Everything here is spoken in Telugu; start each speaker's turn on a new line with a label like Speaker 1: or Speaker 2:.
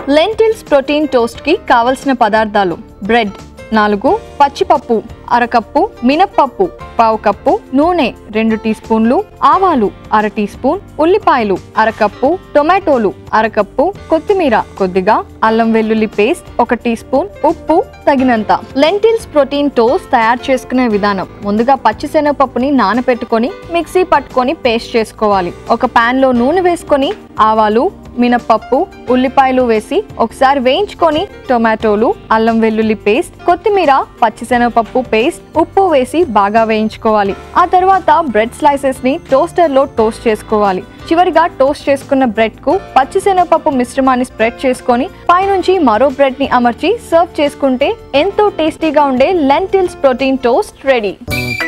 Speaker 1: లెంటిల్స్ ప్రోటీన్ టోస్ట్కి కావలసిన పదార్థాలు బ్రెడ్ నాలుగు పచ్చిపప్పు అరకప్పు మినప్పప్పు పావు కప్పు నూనె రెండు టీ స్పూన్లు ఆవాలు అర టీ స్పూన్ ఉల్లిపాయలు అరకప్పు టొమాటోలు అరకప్పు కొత్తిమీర కొద్దిగా అల్లం వెల్లుల్లి పేస్ట్ ఒక టీ స్పూన్ ఉప్పు తగినంత లెంటిల్స్ ప్రోటీన్ టోస్ట్ తయారు చేసుకునే విధానం ముందుగా పచ్చిశనగపప్పుని నానబెట్టుకొని మిక్సీ పట్టుకొని పేస్ట్ చేసుకోవాలి ఒక పాన్ లో నూనె వేసుకొని ఆవాలు మినప్పప్పు ఉల్లిపాయలు వేసి ఒకసారి వేయించుకొని టొమాటోలు అల్లం వెల్లుల్లి పేస్ట్ కొత్తిమీర పచ్చిశనగపప్పు పేస్ట్ ఉప్పు వేసి బాగా వేయించుకోవాలి ఆ తర్వాత బ్రెడ్ స్లైసెస్ ని టోస్టర్ లో టోస్ట్ చేసుకోవాలి చివరిగా టోస్ట్ చేసుకున్న బ్రెడ్ కు పచ్చిశనగపప్పు మిశ్రమాన్ని స్ప్రెడ్ చేసుకొని పైనుంచి మరో బ్రెడ్ ని అమర్చి సర్వ్ చేసుకుంటే ఎంతో టేస్టీగా ఉండే లెంటిల్స్ ప్రోటీన్ టోస్ట్ రెడీ